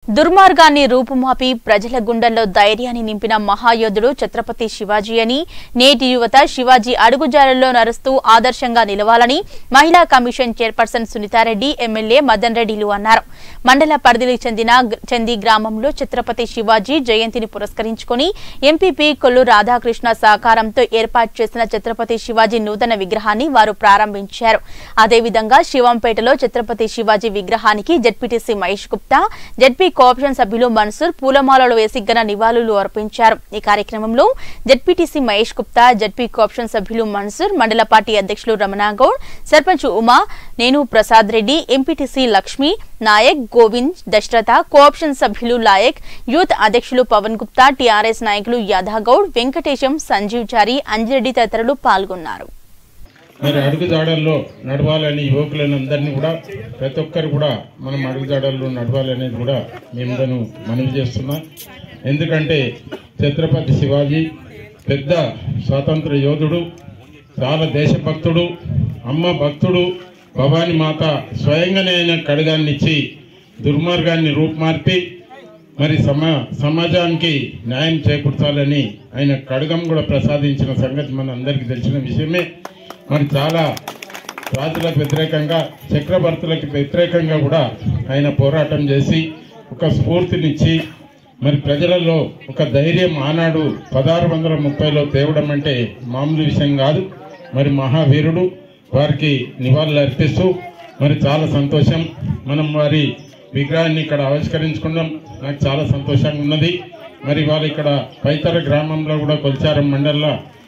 దుర్మార్గాన్ని రూపుమాపి ప్రజల గుండెల్లో ధైర్యాన్ని నింపిన మహాయోధుడు ఛత్రపతి శివాజీ అని నేటి యువత శివాజీ అడుగుజాడల్లో నడుస్తూ ఆదర్శంగా నిలవాలని మహిళా commission chairperson Sunitha Reddy MLA Madan రెడ్డిలు అన్నారు మండల పరిధికి చెందిన గ- చంది గ్రామంలో ఛత్రపతి శివాజీ జయంతిని పురస్కరించుకుని ఎంపీపీ కొల్లు రాధాకృష్ణ సహకారంతో ఏర్పాటు చేసిన ఛత్రపతి శివాజీ నూతన విగ్రహాన్ని వారు ప్రారంభించారు అదేవిధంగా శివంపేటలో ఛత్రపతి శివాజీ విగ్రహానికి ZPTC Mahesh Gupta ZP cooperation సభ్యులు మన్సూర్ పూలమాలలు వేసి ఘన నివాళులు అర్పించారు ఈ కార్యక్రమంలో ZPTC Mahesh Gupta ZP cooperation సభ్యులు మన్సూర్ మండల పార్టీ అధ్యక్షులు రమణాగౌడ్ సర్పంచ్ ఉమా నేను ప్రసాద్ రెడ్డి ఎంపీటీసీ లక్ష్మి నాయక్ గోవింద్ దశరథ కోఆపరేషన్ సభ్యులు లాయక్ యూత్ అధ్యక్షులు పవన్ గుప్తా టీఆర్ఎస్ నాయకులు యాదగౌడ్ వెంకటేశం సంజీవ్ చారి అంజిరెడ్డి తదితరులు పాల్గొన్నారు మరి అడుగుజాడల్లో నడవాలని యువకులను అందరినీ కూడా ప్రతి ఒక్కరు కూడా మనం అడుగుజాడల్లో నడవాలనేది కూడా మేము మనవి చేస్తున్నా ఎందుకంటే ఛత్రపతి శివాజీ పెద్ద స్వాతంత్ర యోధుడు చాలా దేశభక్తుడు అమ్మ భక్తుడు భవాని మాత స్వయంగానే ఆయన కడగాన్ని ఇచ్చి దుర్మార్గాన్ని రూపుమార్పి మరి సమా సమాజానికి న్యాయం చేకూర్చాలని ఆయన కడగం కూడా ప్రసాదించిన సంగతి మన అందరికీ తెలిసిన విషయమే మరి చాలా రాజులకు వ్యతిరేకంగా చక్రవర్తులకు వ్యతిరేకంగా కూడా ఆయన పోరాటం చేసి ఒక స్ఫూర్తినిచ్చి మరి ప్రజలలో ఒక ధైర్యం ఆనాడు పదహారు వందల ముప్పైలో తేవడం అంటే మామూలు విషయం కాదు మరి మహావీరుడు వారికి నివాళులు అర్పిస్తూ మరి చాలా సంతోషం మనం వారి విగ్రహాన్ని ఇక్కడ ఆవిష్కరించుకున్నాం నాకు చాలా సంతోషంగా ఉన్నది మరి వాళ్ళు ఇక్కడ పైతర గ్రామంలో కూడా కొల్చారం మండలంలో